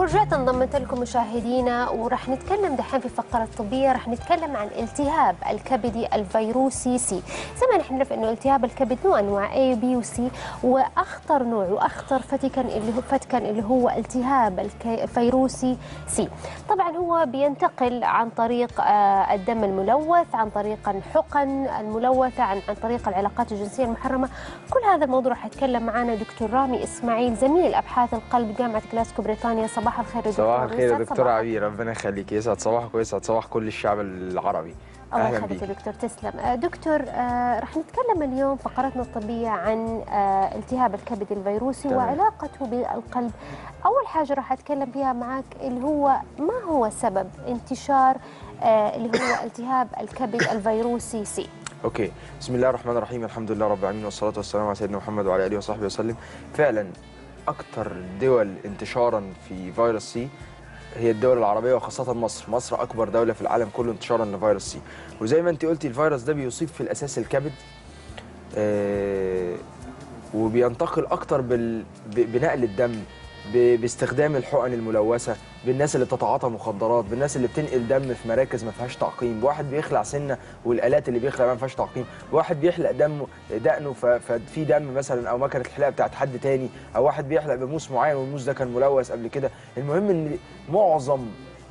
ورجعت انضمت لكم مشاهدينا وراح نتكلم دحين في فقرة الطبية راح نتكلم عن التهاب الكبدي الفيروسي سي زي ما نحن نعرف انه التهاب الكبد له انواع A وبي وسي واخطر نوع واخطر فتكا اللي هو فتكا اللي هو التهاب الفيروسي سي طبعا هو بينتقل عن طريق آه، الدم الملوث عن طريق الحقن الملوثة عن عن طريق العلاقات الجنسية المحرمة كل هذا الموضوع راح يتكلم معنا دكتور رامي اسماعيل زميل ابحاث القلب جامعة جلاسكو بريطانيا صباح الخير يا دكتور صباح الخير يا يسعد دكتور صباحك. عبير ربنا يخليك يسعد صباحك ويسعد صباح كل الشعب العربي الله اهلا يخليك يا بيك دكتور تسلم آه، دكتور آه، رح نتكلم اليوم فقرتنا الطبية عن آه، التهاب الكبد الفيروسي تمام. وعلاقته بالقلب أول حاجة راح أتكلم فيها معك اللي هو ما هو سبب انتشار آه، اللي هو التهاب الكبد الفيروسي سي اوكي بسم الله الرحمن الرحيم الحمد لله رب العالمين والصلاه والسلام على سيدنا محمد وعلى اله وصحبه وسلم فعلا اكثر الدول انتشارا في فيروس سي هي الدول العربيه وخاصه مصر مصر اكبر دوله في العالم كله انتشارا لفيروس سي وزي ما انت قلتي الفيروس ده بيصيب في الاساس الكبد آه وبينتقل اكتر بال... ب- بنقل الدم ب... باستخدام الحقن الملوثه بالناس اللي بتتعاطى مخدرات بالناس اللي بتنقل دم في مراكز ما فيهاش تعقيم بواحد بيخلع سنه والالات اللي بيخلع ما فيهاش تعقيم بواحد بيحلق دمه دقنه ف... ففي دم مثلا او مكنه الحلاقه بتاعت حد تاني او واحد بيحلق بموس معين والموس ده كان ملوث قبل كده المهم ان معظم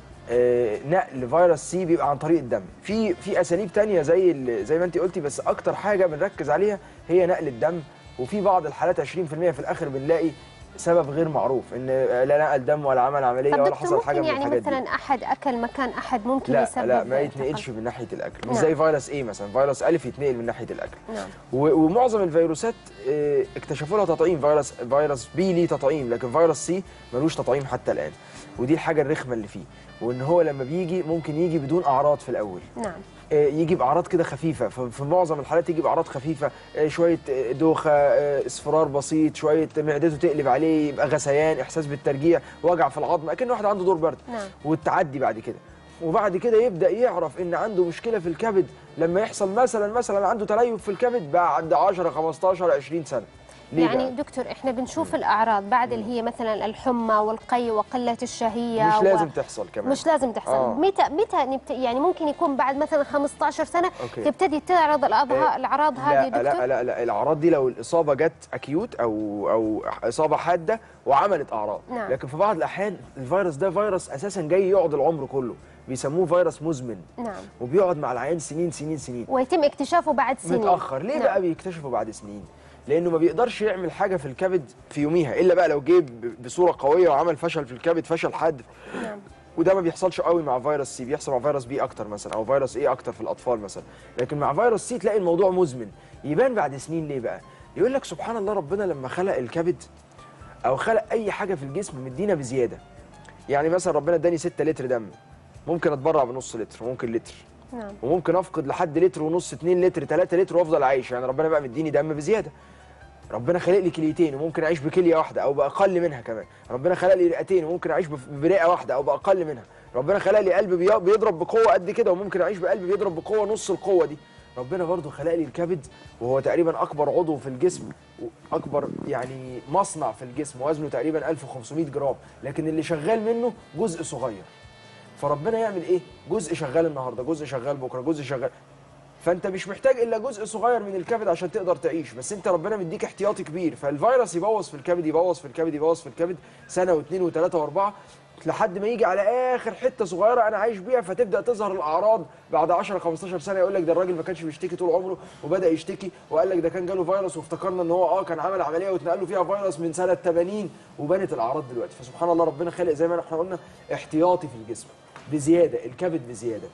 آه، نقل فيروس سي بيبقى عن طريق الدم في في اساليب تانية زي ال- زي ما انت قلتي بس اكتر حاجه بنركز عليها هي نقل الدم وفي بعض الحالات 20% في الاخر بنلاقي سبب غير معروف ان لا نقل دم ولا عمل عمليه طب ولا دكتور حصل حاجه ممكن من يعني الحاجات دي مثلا أحد أكل مكان أحد ممكن لا يسبب لا ما انتقال؟ يتنقلش من ناحيه الاكل مش نعم. زي فيروس ايه مثلا فيروس الف يتنقل من ناحيه الاكل نعم و- ومعظم الفيروسات آه، اكتشفوا لها تطعيم فيروس فيروس بي ليه تطعيم لكن فيروس سي ملوش تطعيم حتى الان ودي الحاجه الرخمه اللي فيه وان هو لما بيجي ممكن يجي بدون اعراض في الاول نعم آه، يجي باعراض كده خفيفه ف- في معظم الحالات يجي باعراض خفيفه آه، شويه آه، دوخه آه، اصفرار بسيط شويه معدته تقلب عليه يبقى غثيان احساس بالترجيع وجع في العظم اكن واحد عنده دور برد نعم وتعدي بعد كده وبعد كده يبدا يعرف ان عنده مشكله في الكبد لما يحصل مثلا مثلا عنده تليف في الكبد بعد 10 15 20 سنه ليه يعني بقى؟ دكتور احنا بنشوف الأعراض بعد اللي هي مثلا الحمى والقي وقلة الشهية مش و- لازم تحصل كمان مش لازم تحصل آه. متى متى نبت... يعني ممكن يكون بعد مثلا 15 سنه أوكي. تبتدي تعرض الأضها... إيه، الاعراض هذه يا لا دكتور لا لا لا الاعراض دي لو الاصابه جت اكيوت او او اصابه حاده وعملت اعراض نعم. لكن في بعض الاحيان الفيروس ده فيروس اساسا جاي يقعد العمر كله بيسموه فيروس مزمن نعم وبيقعد مع العيان سنين سنين سنين ويتم اكتشافه بعد سنين متاخر ليه نعم. بقى بيكتشفوا بعد سنين لانه ما بيقدرش يعمل حاجه في الكبد في يوميها الا بقى لو جه ب- بصوره قويه وعمل فشل في الكبد فشل حاد نعم وده ما بيحصلش قوي مع فيروس سي بيحصل مع فيروس بي اكتر مثلا او فيروس ايه اكتر في الاطفال مثلا لكن مع فيروس سي تلاقي الموضوع مزمن يبان بعد سنين ليه بقى يقول لك سبحان الله ربنا لما خلق الكبد او خلق اي حاجه في الجسم مدينا بزياده يعني مثلا ربنا اداني 6 لتر دم ممكن اتبرع بنص لتر ممكن لتر نعم وممكن افقد لحد لتر ونص 2 لتر 3 لتر وافضل عايش يعني ربنا بقى مديني دم بزياده ربنا خلق لي كليتين وممكن اعيش بكليه واحده او باقل منها كمان ربنا خلق لي رئتين وممكن اعيش بف- برئه واحده او باقل منها ربنا خلق لي قلب بي- بيضرب بقوه قد كده وممكن اعيش بقلب بيضرب بقوه نص القوه دي ربنا برضو خلق لي الكبد وهو تقريبا اكبر عضو في الجسم واكبر يعني مصنع في الجسم وزنه تقريبا 1500 جرام لكن اللي شغال منه جزء صغير فربنا يعمل ايه جزء شغال النهارده جزء شغال بكره جزء شغال فانت مش محتاج الا جزء صغير من الكبد عشان تقدر تعيش بس انت ربنا مديك احتياطي كبير فالفيروس يبوظ في الكبد يبوظ في الكبد يبوظ في الكبد سنه واثنين وثلاثه واربعه لحد ما يجي على اخر حته صغيره انا عايش بيها فتبدا تظهر الاعراض بعد 10 15 سنه يقول لك ده الراجل ما كانش بيشتكي طول عمره وبدا يشتكي وقال لك ده كان جاله فيروس وافتكرنا ان هو اه كان عمل عمليه واتنقل له فيها فيروس من سنه 80 وبانت الاعراض دلوقتي فسبحان الله ربنا خلق زي ما احنا قلنا احتياطي في الجسم بزياده الكبد بزياده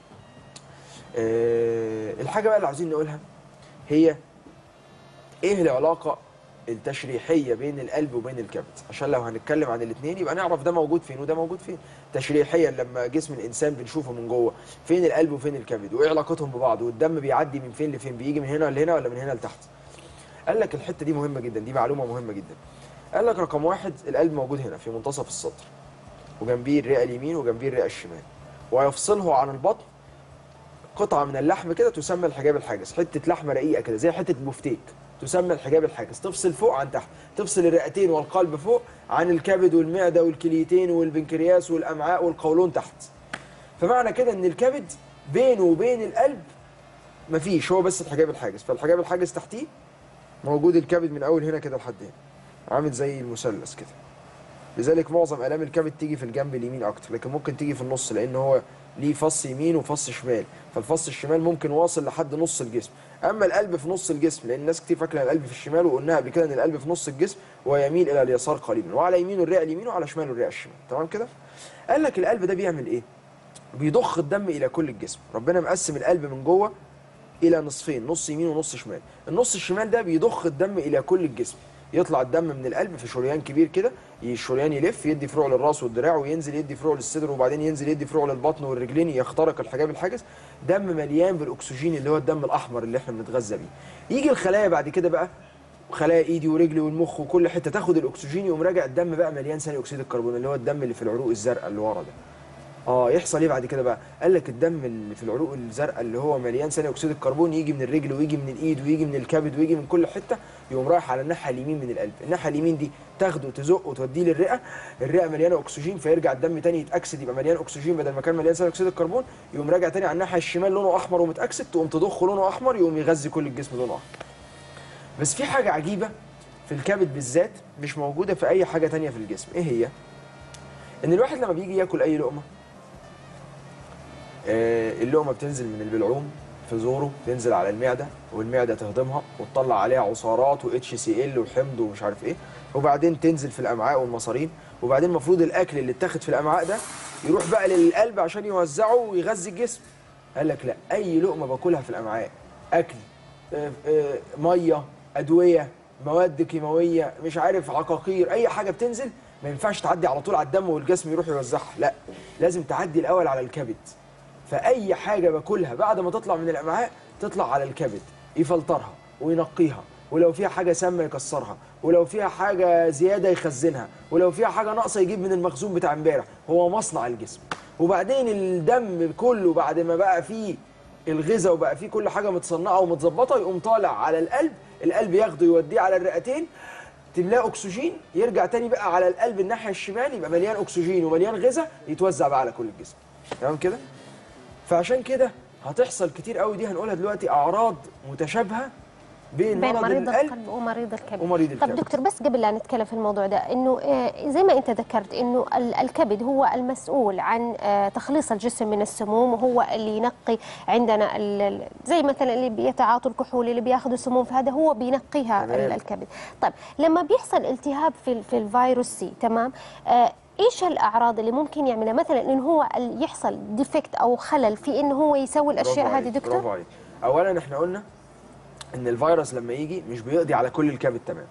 آه، الحاجه بقى اللي عاوزين نقولها هي ايه العلاقه التشريحيه بين القلب وبين الكبد عشان لو هنتكلم عن الاثنين يبقى نعرف ده موجود فين وده موجود فين تشريحيا لما جسم الانسان بنشوفه من جوه فين القلب وفين الكبد وايه علاقتهم ببعض والدم بيعدي من فين لفين بيجي من هنا لهنا ولا من هنا لتحت قال لك الحته دي مهمه جدا دي معلومه مهمه جدا قال لك رقم واحد القلب موجود هنا في منتصف السطر وجنبيه الرئه اليمين وجنبيه الرئه الشمال ويفصله عن البطن قطعه من اللحم كده تسمى الحجاب الحاجز حته لحمه رقيقه كده زي حته بفتيك تسمى الحجاب الحاجز تفصل فوق عن تحت تفصل الرئتين والقلب فوق عن الكبد والمعده والكليتين والبنكرياس والامعاء والقولون تحت فمعنى كده ان الكبد بينه وبين القلب مفيش هو بس الحجاب الحاجز فالحجاب الحاجز تحتيه موجود الكبد من اول هنا كده لحد هنا عامل زي المثلث كده لذلك معظم الام الكبد تيجي في الجنب اليمين اكتر لكن ممكن تيجي في النص لان هو ليه فص يمين وفص شمال فالفص الشمال ممكن واصل لحد نص الجسم اما القلب في نص الجسم لان الناس كتير فاكره القلب في الشمال وقلنا قبل كده ان القلب في نص الجسم ويميل الى اليسار قليلا وعلى يمينه الرئه اليمين وعلى شماله الرئه الشمال تمام كده قال لك القلب ده بيعمل ايه بيضخ الدم الى كل الجسم ربنا مقسم القلب من جوه الى نصفين نص يمين ونص شمال النص الشمال ده بيضخ الدم الى كل الجسم يطلع الدم من القلب في شريان كبير كده الشريان يلف يدي فروع للراس والدراع وينزل يدي فروع للصدر وبعدين ينزل يدي فروع للبطن والرجلين يخترق الحجاب الحاجز دم مليان بالاكسجين اللي هو الدم الاحمر اللي احنا بنتغذى بيه يجي الخلايا بعد كده بقى خلايا ايدي ورجلي والمخ وكل حته تاخد الاكسجين يقوم راجع الدم بقى مليان ثاني اكسيد الكربون اللي هو الدم اللي في العروق الزرقاء اللي ورا ده اه يحصل ايه بعد كده بقى قال لك الدم اللي في العروق الزرقاء اللي هو مليان ثاني اكسيد الكربون يجي من الرجل ويجي من الايد ويجي من الكبد ويجي من كل حته يقوم رايح على الناحيه اليمين من القلب الناحيه اليمين دي تاخده تزقه وتوديه للرئه الرئه مليانه اكسجين فيرجع الدم تاني يتاكسد يبقى مليان اكسجين بدل ما كان مليان ثاني اكسيد الكربون يقوم راجع تاني على الناحيه الشمال لونه احمر ومتاكسد تقوم تضخه لونه احمر يقوم يغذي كل الجسم لونه احمر بس في حاجه عجيبه في الكبد بالذات مش موجوده في اي حاجه تانية في الجسم ايه هي ان الواحد لما بيجي ياكل اي لقمه آه، اللقمه بتنزل من البلعوم في زوره تنزل على المعده والمعده تهضمها وتطلع عليها عصارات واتش سي ال وحمض ومش عارف ايه وبعدين تنزل في الامعاء والمصارين وبعدين المفروض الاكل اللي اتاخد في الامعاء ده يروح بقى للقلب عشان يوزعه ويغذي الجسم قال لك لا اي لقمه باكلها في الامعاء اكل آه، آه، ميه ادويه مواد كيماويه مش عارف عقاقير اي حاجه بتنزل ما ينفعش تعدي على طول على الدم والجسم يروح يوزعها لا لازم تعدي الاول على الكبد فاي حاجه باكلها بعد ما تطلع من الامعاء تطلع على الكبد يفلترها وينقيها ولو فيها حاجه سامه يكسرها ولو فيها حاجه زياده يخزنها ولو فيها حاجه ناقصه يجيب من المخزون بتاع امبارح هو مصنع الجسم وبعدين الدم كله بعد ما بقى فيه الغذاء وبقى فيه كل حاجه متصنعه ومتظبطه يقوم طالع على القلب القلب ياخده يوديه على الرئتين تملاه اكسجين يرجع تاني بقى على القلب الناحيه الشمال يبقى مليان اكسجين ومليان غذاء يتوزع بقى على كل الجسم تمام كده فعشان كده هتحصل كتير قوي دي هنقولها دلوقتي اعراض متشابهه بين, بين مرض مريض القلب القلب ومريض الكبد ومريض طب الكبد. دكتور بس قبل لا نتكلم في الموضوع ده انه آه، زي ما انت ذكرت انه ال- الكبد هو المسؤول عن آه، تخليص الجسم من السموم وهو اللي ينقي عندنا ال- ال- زي مثلا اللي بيتعاطوا الكحول اللي بياخذوا سموم فهذا هو بينقيها تمام. ال- الكبد طيب لما بيحصل التهاب في ال- في الفيروس سي تمام آه، ايش الاعراض اللي ممكن يعملها مثلا انه هو ال- يحصل ديفكت او خلل في انه هو يسوي الاشياء برافو هذه عليك، دكتور برافو عليك اولا احنا قلنا ان الفيروس لما يجي مش بيقضي على كل الكبد تمام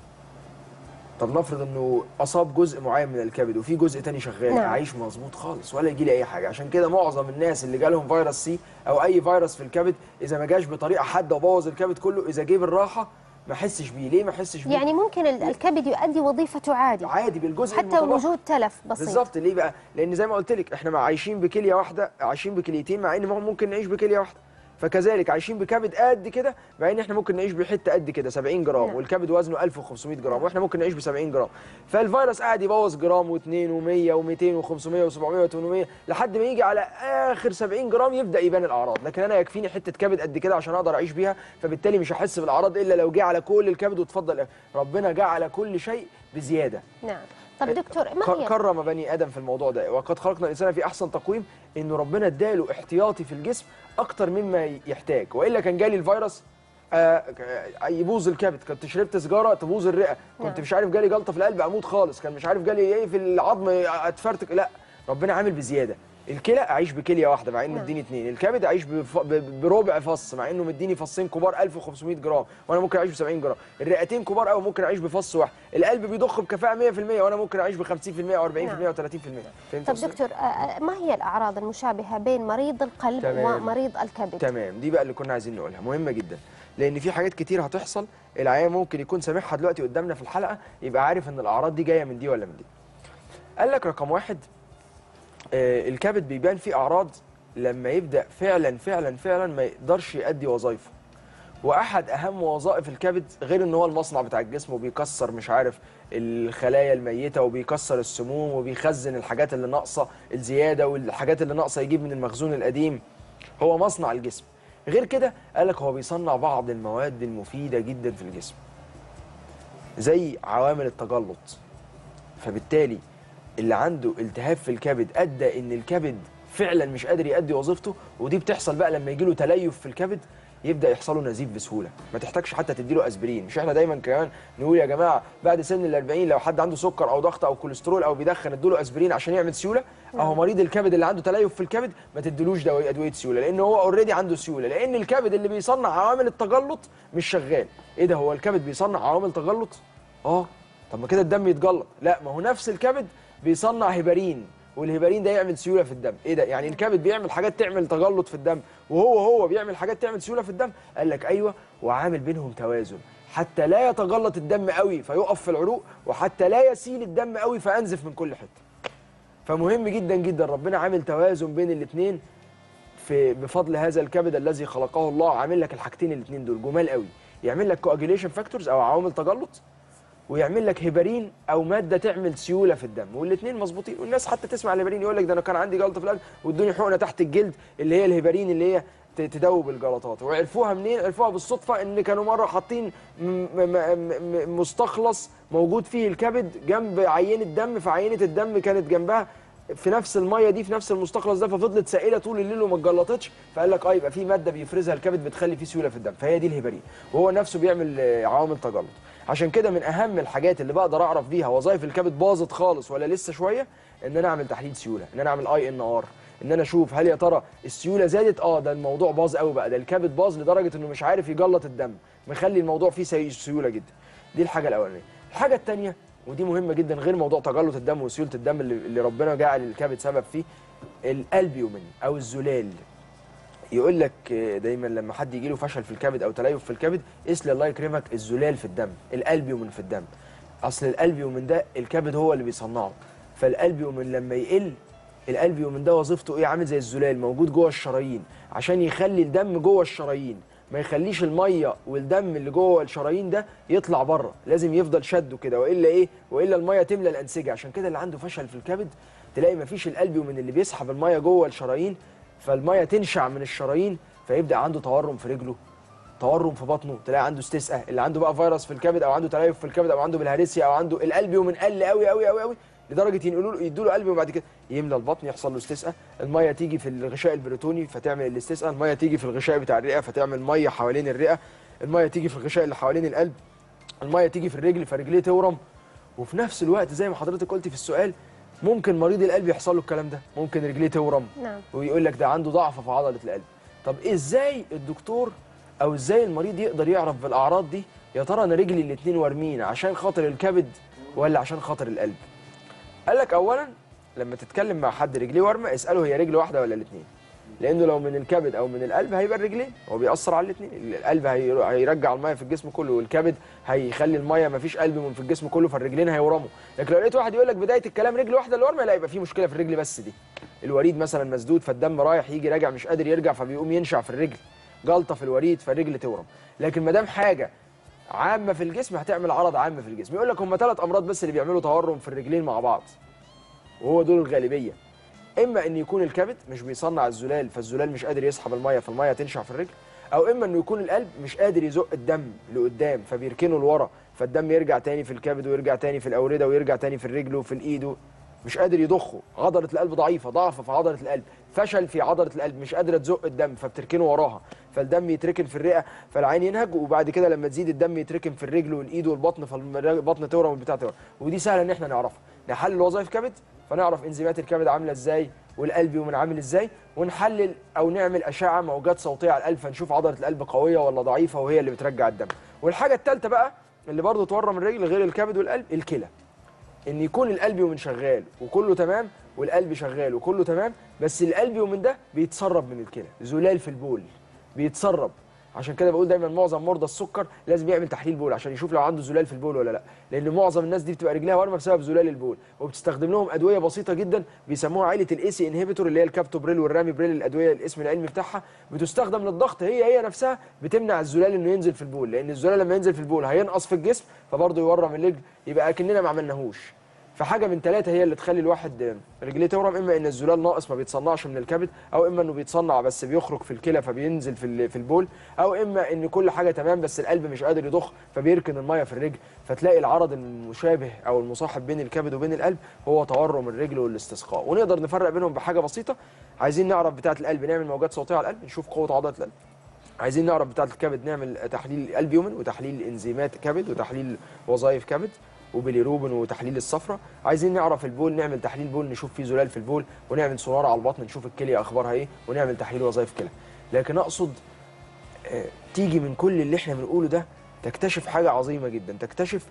طب نفرض انه اصاب جزء معين من الكبد وفي جزء تاني شغال نعم. عايش مظبوط خالص ولا يجي لي اي حاجه عشان كده معظم الناس اللي جالهم فيروس سي او اي فيروس في الكبد اذا ما جاش بطريقه حاده وبوظ الكبد كله اذا جه بالراحه ما احسش بيه ليه ما احسش بيه يعني ممكن ال- الكبد يؤدي وظيفته عادي عادي بالجزء حتى المتبقي. وجود تلف بسيط بالظبط ليه بقى؟ لان زي ما قلت لك احنا مع عايشين بكليه واحده عايشين بكليتين مع ان ممكن نعيش بكليه واحده فكذلك عايشين بكبد قد كده مع ان احنا ممكن نعيش بحته قد كده 70 جرام نعم. والكبد وزنه 1500 جرام واحنا ممكن نعيش ب 70 جرام فالفيروس قاعد يبوظ جرام و2 و100 و200 و500 و700 و800 لحد ما يجي على اخر 70 جرام يبدا يبان الاعراض لكن انا يكفيني حته كبد قد كده عشان اقدر اعيش بيها فبالتالي مش هحس بالاعراض الا لو جه على كل الكبد وتفضل ربنا جعل كل شيء بزياده نعم طب دكتور ما ك- هي كرم بني ادم في الموضوع ده وقد خلقنا الانسان في احسن تقويم انه ربنا اداله احتياطي في الجسم اكتر مما ي- يحتاج والا كان جالي الفيروس آه، ك- يبوظ الكبد كنت شربت سيجاره تبوظ الرئه كنت نعم. مش عارف جالي جلطه في القلب اموت خالص كان مش عارف جالي ايه في العظم اتفرتك لا ربنا عامل بزياده الكلى اعيش بكليه واحده مع انه نعم. مديني اثنين الكبد اعيش بف- ب- بربع فص مع انه مديني فصين كبار 1500 جرام وانا ممكن اعيش ب 70 جرام الرئتين كبار قوي ممكن اعيش بفص واحد القلب بيضخ بكفاءه 100% وانا ممكن اعيش ب 50% او 40% نعم. او 30% فهمت طب قصدي؟ دكتور آه، آه، ما هي الاعراض المشابهه بين مريض القلب تمام. ومريض الكبد تمام دي بقى اللي كنا عايزين نقولها مهمه جدا لان في حاجات كتير هتحصل العيان ممكن يكون سامعها دلوقتي قدامنا في الحلقه يبقى عارف ان الاعراض دي جايه من دي ولا من دي قال لك رقم واحد آه الكبد بيبان فيه اعراض لما يبدا فعلا فعلا فعلا ما يقدرش يؤدي وظائفه واحد اهم وظائف الكبد غير ان هو المصنع بتاع الجسم وبيكسر مش عارف الخلايا الميته وبيكسر السموم وبيخزن الحاجات اللي ناقصه الزياده والحاجات اللي ناقصه يجيب من المخزون القديم هو مصنع الجسم غير كده قال لك هو بيصنع بعض المواد المفيده جدا في الجسم زي عوامل التجلط فبالتالي اللي عنده التهاب في الكبد ادى ان الكبد فعلا مش قادر يؤدي وظيفته ودي بتحصل بقى لما يجي له تليف في الكبد يبدا يحصل له نزيف بسهوله ما تحتاجش حتى تديله اسبرين مش احنا دايما كمان نقول يا جماعه بعد سن ال 40 لو حد عنده سكر او ضغط او كوليسترول او بيدخن ادوا اسبرين عشان يعمل سيوله اهو مريض الكبد اللي عنده تليف في الكبد ما تدلوش دواء ادويه سيوله لان هو اوريدي عنده سيوله لان الكبد اللي بيصنع عوامل التجلط مش شغال ايه ده هو الكبد بيصنع عوامل تجلط اه طب ما كده الدم يتجلط لا ما هو نفس الكبد بيصنع هيبرين والهيبرين ده يعمل سيوله في الدم ايه ده يعني الكبد بيعمل حاجات تعمل تجلط في الدم وهو هو بيعمل حاجات تعمل سيوله في الدم قال لك ايوه وعامل بينهم توازن حتى لا يتجلط الدم قوي فيقف في العروق وحتى لا يسيل الدم قوي فانزف من كل حته فمهم جدا جدا ربنا عامل توازن بين الاثنين في بفضل هذا الكبد الذي خلقه الله عامل لك الحاجتين الاثنين دول جمال قوي يعمل لك كواجيليشن فاكتورز او عوامل تجلط ويعمل لك هيبرين او ماده تعمل سيوله في الدم والاثنين مظبوطين والناس حتى تسمع الهيبرين يقول لك ده انا كان عندي جلطه في القلب وادوني حقنه تحت الجلد اللي هي الهيبرين اللي هي ت- تدوب الجلطات وعرفوها منين عرفوها بالصدفه ان كانوا مره حاطين م- م- م- م- مستخلص موجود فيه الكبد جنب عينه دم فعينه الدم كانت جنبها في نفس الميه دي في نفس المستخلص ده ففضلت سائله طول الليل وما اتجلطتش فقال لك اه يبقى في ماده بيفرزها الكبد بتخلي فيه سيوله في الدم فهي دي الهيبرين وهو نفسه بيعمل آه، عوامل تجلط عشان كده من اهم الحاجات اللي بقدر اعرف بيها وظائف الكبد باظت خالص ولا لسه شويه ان انا اعمل تحليل سيوله ان انا اعمل اي ان ار ان انا اشوف هل يا ترى السيوله زادت اه ده الموضوع باظ قوي بقى ده الكبد باظ لدرجه انه مش عارف يجلط الدم مخلي الموضوع فيه سي- سيوله جدا دي الحاجه الاولانيه الحاجه الثانيه ودي مهمه جدا غير موضوع تجلط الدم وسيوله الدم اللي, اللي ربنا جعل الكبد سبب فيه الالبيومين او الزلال يقول لك دايما لما حد يجي له فشل في الكبد او تليف في الكبد اسل الله يكرمك الزلال في الدم الالبيومين في الدم اصل الالبيومين ده الكبد هو اللي بيصنعه فالالبيومين لما يقل الالبيومين ده وظيفته ايه عامل زي الزلال موجود جوه الشرايين عشان يخلي الدم جوه الشرايين ما يخليش الميه والدم اللي جوه الشرايين ده يطلع بره لازم يفضل شده كده والا ايه والا الميه تملى الانسجه عشان كده اللي عنده فشل في الكبد تلاقي مفيش الالبيومين اللي بيسحب الميه جوه الشرايين فالميه تنشع من الشرايين فيبدا عنده تورم في رجله تورم في بطنه تلاقي عنده استسقاء اللي عنده بقى فيروس في الكبد او عنده تليف في الكبد او عنده بالهارسيا او عنده الالبيومين قل قوي قوي قوي قوي لدرجه ينقلوا له يدوا له قلب وبعد كده يملى البطن يحصل له استسقاء الميه تيجي في الغشاء البريتوني فتعمل الاستسقاء الميه تيجي في الغشاء بتاع الرئه فتعمل ميه حوالين الرئه الميه تيجي في الغشاء اللي حوالين القلب الميه تيجي في الرجل فرجليه تورم وفي نفس الوقت زي ما حضرتك قلتي في السؤال ممكن مريض القلب يحصل له الكلام ده ممكن رجليه تورم نعم ويقول لك ده عنده ضعف في عضله القلب طب ازاي الدكتور او ازاي المريض يقدر يعرف بالاعراض دي يا ترى انا رجلي الاثنين وارمين عشان خاطر الكبد ولا عشان خاطر القلب قال لك اولا لما تتكلم مع حد رجليه ورمه اساله هي رجل واحده ولا الاثنين لانه لو من الكبد او من القلب هيبقى الرجلين هو بيأثر على الاثنين القلب هي- هيرجع الميه في الجسم كله والكبد هيخلي الميه ما فيش قلب من في الجسم كله فالرجلين هيورموا لكن لو لقيت واحد يقول لك بدايه الكلام رجل واحده اللي ورمه لا يبقى في مشكله في الرجل بس دي الوريد مثلا مسدود فالدم رايح يجي راجع مش قادر يرجع فبيقوم ينشع في الرجل جلطه في الوريد فالرجل تورم لكن ما دام حاجه عامه في الجسم هتعمل عرض عام في الجسم يقول لك هم ثلاث امراض بس اللي بيعملوا تورم في الرجلين مع بعض وهو دول الغالبيه اما ان يكون الكبد مش بيصنع الزلال فالزلال مش قادر يسحب الميه فالميه تنشع في الرجل او اما انه يكون القلب مش قادر يزق الدم لقدام فبيركنه لورا فالدم يرجع تاني في الكبد ويرجع تاني في الاورده ويرجع تاني في الرجل وفي الايد مش قادر يضخه عضله القلب ضعيفه ضعف في عضله القلب فشل في عضله القلب مش قادره تزق الدم فبتركنه وراها فالدم يتركن في الرئه فالعين ينهج وبعد كده لما تزيد الدم يتركن في الرجل والايد والبطن فالبطن تورم والبتاع تورم ودي سهله ان احنا نعرفها نحلل وظائف كبد فنعرف انزيمات الكبد عامله ازاي والقلب يوم عامل ازاي ونحلل او نعمل اشعه موجات صوتيه على القلب فنشوف عضله القلب قويه ولا ضعيفه وهي اللي بترجع الدم والحاجه الثالثه بقى اللي برضه تورم الرجل غير الكبد والقلب الكلى ان يكون القلب يومن شغال وكله تمام والقلب شغال وكله تمام بس القلب يومن ده بيتسرب من الكلى زلال في البول بيتسرب عشان كده بقول دايما معظم مرضى السكر لازم يعمل تحليل بول عشان يشوف لو عنده زلال في البول ولا لا لان معظم الناس دي بتبقى رجلها ورمه بسبب زلال البول وبتستخدم لهم ادويه بسيطه جدا بيسموها عائله الاي سي انهبيتور اللي هي الكابتوبريل والراميبريل الادويه الاسم العلمي بتاعها بتستخدم للضغط هي هي نفسها بتمنع الزلال انه ينزل في البول لان الزلال لما ينزل في البول هينقص في الجسم فبرضه يورم الرجل يبقى اكننا ما عملناهوش فحاجه من ثلاثه هي اللي تخلي الواحد رجليه تورم اما ان الزلال ناقص ما بيتصنعش من الكبد او اما انه بيتصنع بس بيخرج في الكلى فبينزل في ال- في البول او اما ان كل حاجه تمام بس القلب مش قادر يضخ فبيركن الميه في الرجل فتلاقي العرض المشابه او المصاحب بين الكبد وبين القلب هو تورم الرجل والاستسقاء ونقدر نفرق بينهم بحاجه بسيطه عايزين نعرف بتاعه القلب نعمل موجات صوتيه على القلب نشوف قوه عضله القلب عايزين نعرف بتاعه الكبد نعمل تحليل البيومن وتحليل انزيمات كبد وتحليل وظائف كبد وبيليروبين وتحليل الصفرة عايزين نعرف البول نعمل تحليل بول نشوف فيه زلال في البول ونعمل سونار على البطن نشوف الكليه اخبارها ايه ونعمل تحليل وظائف كلى لكن اقصد آه، تيجي من كل اللي احنا بنقوله ده تكتشف حاجه عظيمه جدا تكتشف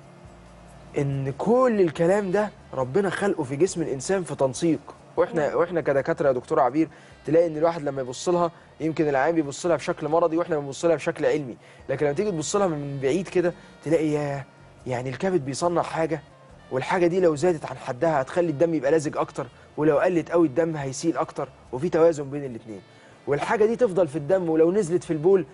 ان كل الكلام ده ربنا خلقه في جسم الانسان في تنسيق واحنا واحنا كدكاتره يا دكتور عبير تلاقي ان الواحد لما يبص لها يمكن العيان بيبص لها بشكل مرضي واحنا بنبص لها بشكل علمي لكن لما تيجي تبص لها من بعيد كده تلاقي ياه يعني الكبد بيصنع حاجه والحاجه دي لو زادت عن حدها هتخلي الدم يبقى لازج اكتر ولو قلت قوي الدم هيسيل اكتر وفي توازن بين الاثنين والحاجه دي تفضل في الدم ولو نزلت في البول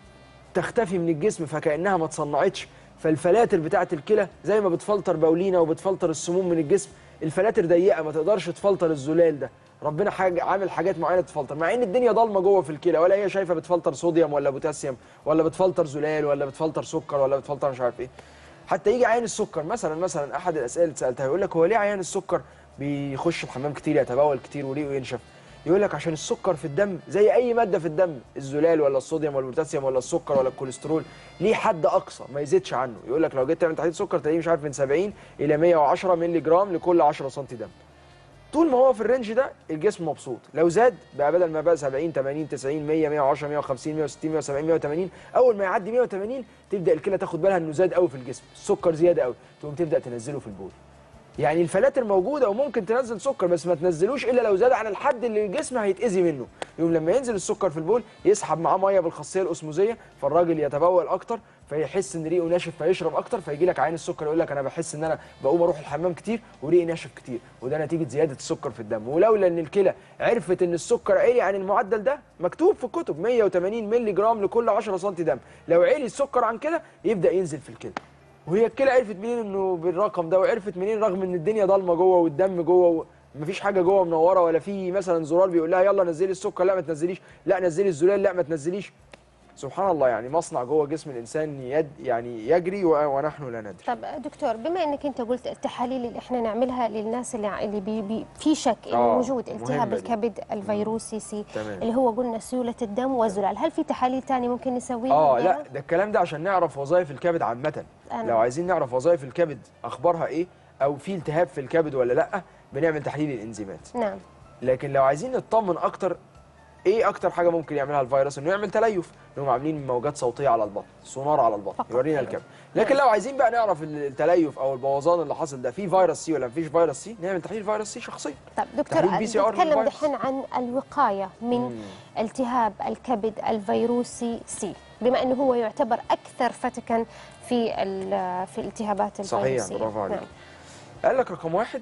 تختفي من الجسم فكانها ما اتصنعتش فالفلاتر بتاعه الكلى زي ما بتفلتر بولينا وبتفلتر السموم من الجسم الفلاتر ضيقه ما تقدرش تفلتر الزلال ده ربنا حاجة عامل حاجات معينه تفلتر مع ان الدنيا ضلمه جوه في الكلى ولا هي شايفه بتفلتر صوديوم ولا بوتاسيوم ولا بتفلتر زلال ولا بتفلتر سكر ولا بتفلتر مش عارف ايه حتى يجي عيان السكر مثلا مثلا احد الاسئله اللي سالتها يقول لك هو ليه عيان السكر بيخش الحمام كتير يتبول كتير وريقه ينشف يقول لك عشان السكر في الدم زي اي ماده في الدم الزلال ولا الصوديوم ولا البوتاسيوم ولا السكر ولا الكوليسترول ليه حد اقصى ما يزيدش عنه يقول لك لو جيت تعمل تحليل سكر تلاقيه مش عارف من 70 الى 110 مللي جرام لكل 10 سم دم طول ما هو في الرينج ده الجسم مبسوط لو زاد بقى بدل ما بقى 70 80 90 100 110 150 160 170 180 اول ما يعدي 180 تبدا الكلى تاخد بالها انه زاد قوي في الجسم السكر زياده قوي تقوم تبدا تنزله في البول يعني الفلاتر موجوده وممكن تنزل سكر بس ما تنزلوش الا لو زاد عن الحد اللي الجسم هيتاذي منه يوم لما ينزل السكر في البول يسحب معاه ميه بالخاصيه الاسموزيه فالراجل يتبول اكتر فيحس ان ريقه ناشف فيشرب اكتر فيجي لك عين السكر يقول لك انا بحس ان انا بقوم اروح الحمام كتير وريقي ناشف كتير وده نتيجه زياده السكر في الدم ولولا ان الكلى عرفت ان السكر عالي عن المعدل ده مكتوب في الكتب 180 مللي جرام لكل 10 سم دم لو عالي السكر عن كده يبدا ينزل في الكلى وهي الكلى عرفت منين انه بالرقم ده وعرفت منين رغم ان الدنيا ضلمه جوه والدم جوه مفيش حاجه جوه منوره ولا في مثلا زرار بيقول لها يلا نزلي السكر لا ما تنزليش لا نزلي الزلال لا ما تنزليش سبحان الله يعني مصنع جوه جسم الانسان يد يعني يجري و- ونحن لا ندري طب دكتور بما انك انت قلت التحاليل اللي احنا نعملها للناس اللي اللي بي بي في شك انه آه، موجود مهمة التهاب دي. الكبد الفيروسي سي تمام. اللي هو قلنا سيوله الدم والزلال هل في تحاليل ثانيه ممكن نسويها اه غيرها؟ لا ده الكلام ده عشان نعرف وظائف الكبد عامه أنا. لو عايزين نعرف وظائف الكبد اخبارها ايه او في التهاب في الكبد ولا لا بنعمل تحليل الانزيمات نعم لكن لو عايزين نطمن اكتر ايه اكتر حاجه ممكن يعملها الفيروس انه يعمل تليف انهم عاملين موجات صوتيه على البطن سونار على البطن فقط. يورينا الكبد لكن لو عايزين بقى نعرف التليف او البوظان اللي حصل ده فيه فيروس سي ولا مفيش فيروس سي نعمل تحليل فيروس سي شخصيا طب دكتور تحليل PCR نتكلم للفيروس. دحين عن الوقايه من التهاب الكبد الفيروسي سي بما انه هو يعتبر اكثر فتكا في ال- في الالتهابات صحيح الفيروسيه برافو عليك نعم. قال لك رقم واحد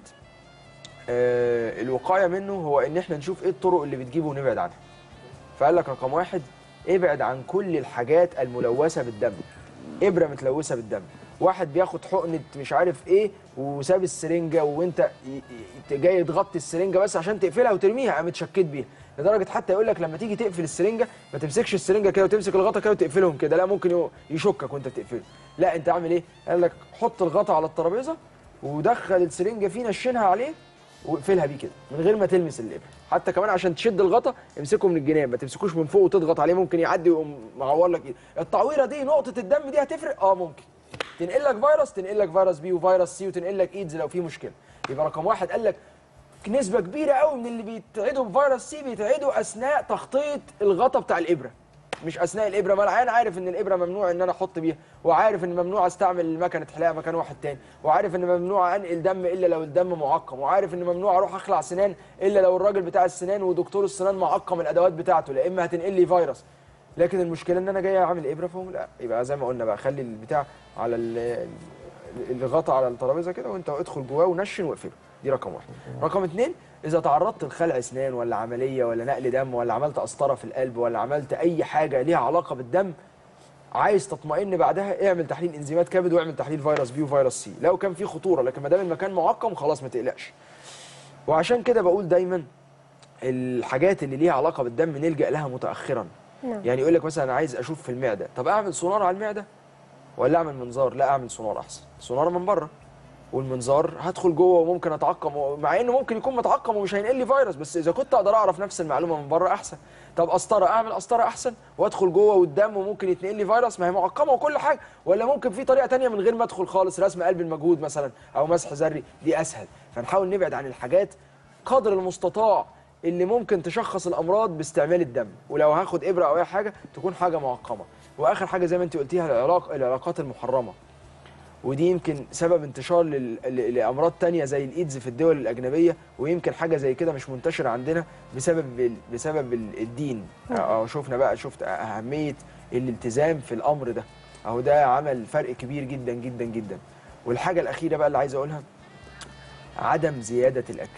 آه الوقايه منه هو ان احنا نشوف ايه الطرق اللي بتجيبه ونبعد عنها فقال لك رقم واحد ابعد عن كل الحاجات الملوثه بالدم ابره متلوثه بالدم واحد بياخد حقنه مش عارف ايه وساب السرنجه وانت ي- ي- جاي تغطي السرنجه بس عشان تقفلها وترميها قامت شكيت بيها لدرجه حتى يقول لك لما تيجي تقفل السرنجه ما تمسكش السرنجه كده وتمسك الغطا كده وتقفلهم كده لا ممكن يو- يشكك وانت بتقفله لا انت اعمل ايه قال لك حط الغطا على الترابيزه ودخل السرنجه فيه نشنها عليه واقفلها بيه كده من غير ما تلمس الابره حتى كمان عشان تشد الغطا امسكه من الجناب ما تمسكوش من فوق وتضغط عليه ممكن يعدي ويقوم معور لك ايدك التعويره دي نقطه الدم دي هتفرق اه ممكن تنقل لك فيروس تنقل لك فيروس بي وفيروس سي وتنقل لك ايدز لو في مشكله يبقى رقم واحد قال لك نسبه كبيره قوي من اللي بيتعدوا بفيروس سي بيتعدوا اثناء تخطيط الغطا بتاع الابره مش اثناء الابره ما العيان عارف ان الابره ممنوع ان انا احط بيها وعارف ان ممنوع استعمل مكنه حلاقه مكان واحد تاني وعارف ان ممنوع انقل دم الا لو الدم معقم وعارف ان ممنوع اروح اخلع سنان الا لو الراجل بتاع السنان ودكتور السنان معقم الادوات بتاعته لا اما هتنقل لي فيروس لكن المشكله ان انا جاي اعمل ابره فهم لا يبقى زي ما قلنا بقى خلي البتاع على ال- ال- الغطا على الترابيزه كده وانت ادخل جواه ونشن واقفله دي رقم واحد رقم اتنين اذا تعرضت لخلع اسنان ولا عمليه ولا نقل دم ولا عملت قسطره في القلب ولا عملت اي حاجه ليها علاقه بالدم عايز تطمئن بعدها اعمل تحليل انزيمات كبد واعمل تحليل فيروس بي وفيروس سي لو كان في خطوره لكن ما دام المكان معقم خلاص ما تقلقش وعشان كده بقول دايما الحاجات اللي ليها علاقه بالدم نلجا لها متاخرا نعم. يعني يقول لك مثلا انا عايز اشوف في المعده طب اعمل سونار على المعده ولا اعمل منظار لا اعمل سونار احسن سونار من بره والمنظار هدخل جوه وممكن اتعقم مع انه ممكن يكون متعقم ومش هينقل لي فيروس بس اذا كنت اقدر اعرف نفس المعلومه من بره احسن طب قسطره اعمل قسطره احسن وادخل جوه والدم وممكن يتنقل لي فيروس ما هي معقمه وكل حاجه ولا ممكن في طريقه تانية من غير ما ادخل خالص رسم قلب المجهود مثلا او مسح ذري دي اسهل فنحاول نبعد عن الحاجات قدر المستطاع اللي ممكن تشخص الامراض باستعمال الدم ولو هاخد ابره او اي حاجه تكون حاجه معقمه واخر حاجه زي ما انت قلتيها العلاق العلاقات المحرمه ودي يمكن سبب انتشار لل- ل- لامراض تانية زي الايدز في الدول الاجنبيه ويمكن حاجه زي كده مش منتشره عندنا بسبب ال- بسبب ال- الدين أو شفنا بقى شفت اهميه الالتزام في الامر ده اهو ده عمل فرق كبير جدا جدا جدا والحاجه الاخيره بقى اللي عايز اقولها عدم زياده الاكل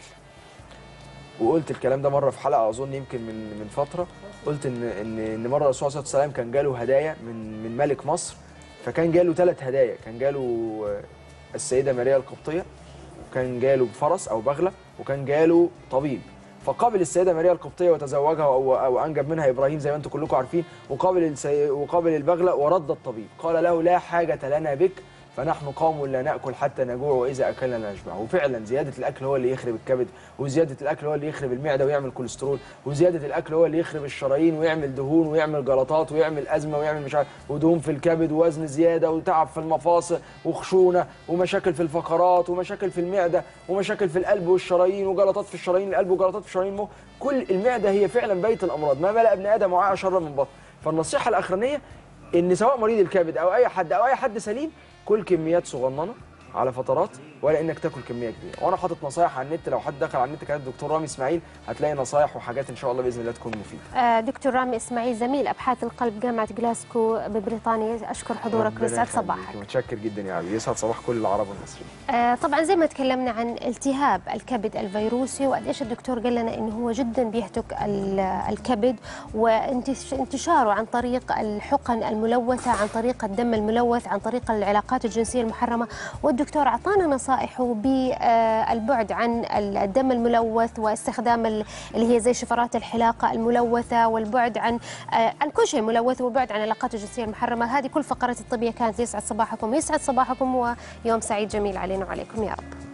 وقلت الكلام ده مره في حلقه اظن يمكن من من فتره قلت ان ان ان مره الرسول صلى الله عليه وسلم كان جاله هدايا من من ملك مصر فكان جاله ثلاث هدايا كان جاله آه، السيده ماريا القبطيه وكان جاله فرس او بغله وكان جاله طبيب فقابل السيده ماريا القبطيه وتزوجها او او انجب منها ابراهيم زي ما انتم كلكم عارفين وقابل السي... وقابل البغله ورد الطبيب قال له لا حاجه لنا بك فنحن قوم لا ناكل حتى نجوع واذا اكلنا لا نشبع وفعلا زياده الاكل هو اللي يخرب الكبد وزياده الاكل هو اللي يخرب المعده ويعمل كوليسترول وزياده الاكل هو اللي يخرب الشرايين ويعمل دهون ويعمل جلطات ويعمل ازمه ويعمل مش عارف ودهون في الكبد ووزن زياده وتعب في المفاصل وخشونه ومشاكل في الفقرات ومشاكل في المعده ومشاكل في القلب والشرايين وجلطات في الشرايين القلب وجلطات في الشرايين المخ كل المعده هي فعلا بيت الامراض ما ملا ابن ادم وعاء شر من بطن فالنصيحه الاخرانيه ان سواء مريض الكبد او اي حد او اي حد سليم كل كميات صغننه على فترات ولا انك تاكل كميه كبيره وانا حاطط نصايح على النت لو حد دخل على النت كان الدكتور رامي اسماعيل هتلاقي نصايح وحاجات ان شاء الله باذن الله تكون مفيده آه، دكتور رامي اسماعيل زميل ابحاث القلب جامعه جلاسكو ببريطانيا اشكر حضورك ربنا ويسعد يخليك. صباحك متشكر جدا يا علي يسعد صباح كل العرب والمصريين آه، طبعا زي ما تكلمنا عن التهاب الكبد الفيروسي وقديش الدكتور قال لنا انه هو جدا بيهتك ال- الكبد وانتشاره عن طريق الحقن الملوثه عن طريق الدم الملوث عن طريق العلاقات الجنسيه المحرمه والدكتور اعطانا نصائحه بالبعد عن الدم الملوث واستخدام ال- اللي هي زي شفرات الحلاقه الملوثه والبعد عن آه، عن كل شيء ملوث والبعد عن العلاقات الجنسيه المحرمه هذه كل فقرات الطبيه كانت يسعد صباحكم يسعد صباحكم ويوم سعيد جميل علينا وعليكم يا رب